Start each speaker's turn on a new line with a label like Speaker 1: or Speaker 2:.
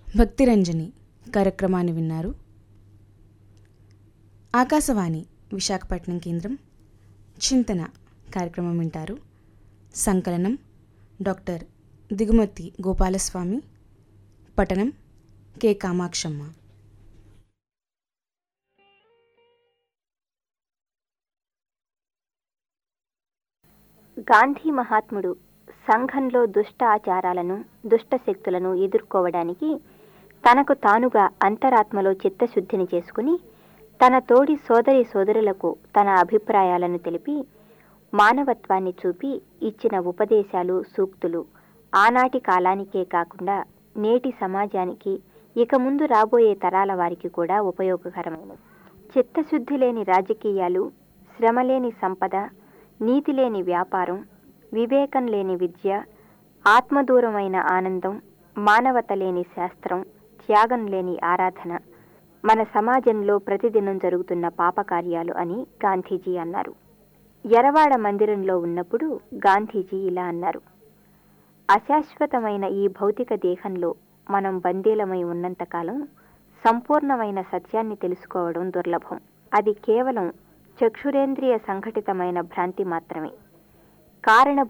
Speaker 1: భక్తిరంజని కార్యక్రమాన్ని విన్నారు ఆకాశవాణి విశాఖపట్నం కేంద్రం చింతన కార్యక్రమం వింటారు సంకలనం డాక్టర్ దిగుమతి గోపాలస్వామి పఠనం కె కామాక్షమ్మ
Speaker 2: గాంధీ మహాత్ముడు సంఘంలో దుష్ట ఆచారాలను దుష్ట శక్తులను ఎదుర్కోవడానికి తనకు తానుగా అంతరాత్మలో చిత్తశుద్ధిని చేసుకుని తన తోడి సోదరి సోదరులకు తన అభిప్రాయాలను తెలిపి మానవత్వాన్ని చూపి ఇచ్చిన ఉపదేశాలు సూక్తులు ఆనాటి కాలానికే కాకుండా నేటి సమాజానికి ఇక ముందు రాబోయే తరాల వారికి కూడా ఉపయోగకరమైనవి చిత్తశుద్ధి లేని రాజకీయాలు శ్రమలేని సంపద నీతి లేని వ్యాపారం వివేకం లేని విద్య ఆత్మదూరమైన ఆనందం మానవత లేని శాస్త్రం త్యాగం లేని ఆరాధన మన సమాజంలో ప్రతిదినం జరుగుతున్న పాపకార్యాలు అని గాంధీజీ అన్నారు ఎరవాడ మందిరంలో ఉన్నప్పుడు గాంధీజీ ఇలా అన్నారు అశాశ్వతమైన ఈ భౌతిక దేహంలో మనం బందీలమై ఉన్నంతకాలం సంపూర్ణమైన సత్యాన్ని తెలుసుకోవడం దుర్లభం అది కేవలం చక్షురేంద్రియ సంఘటితమైన భ్రాంతి మాత్రమే కారణ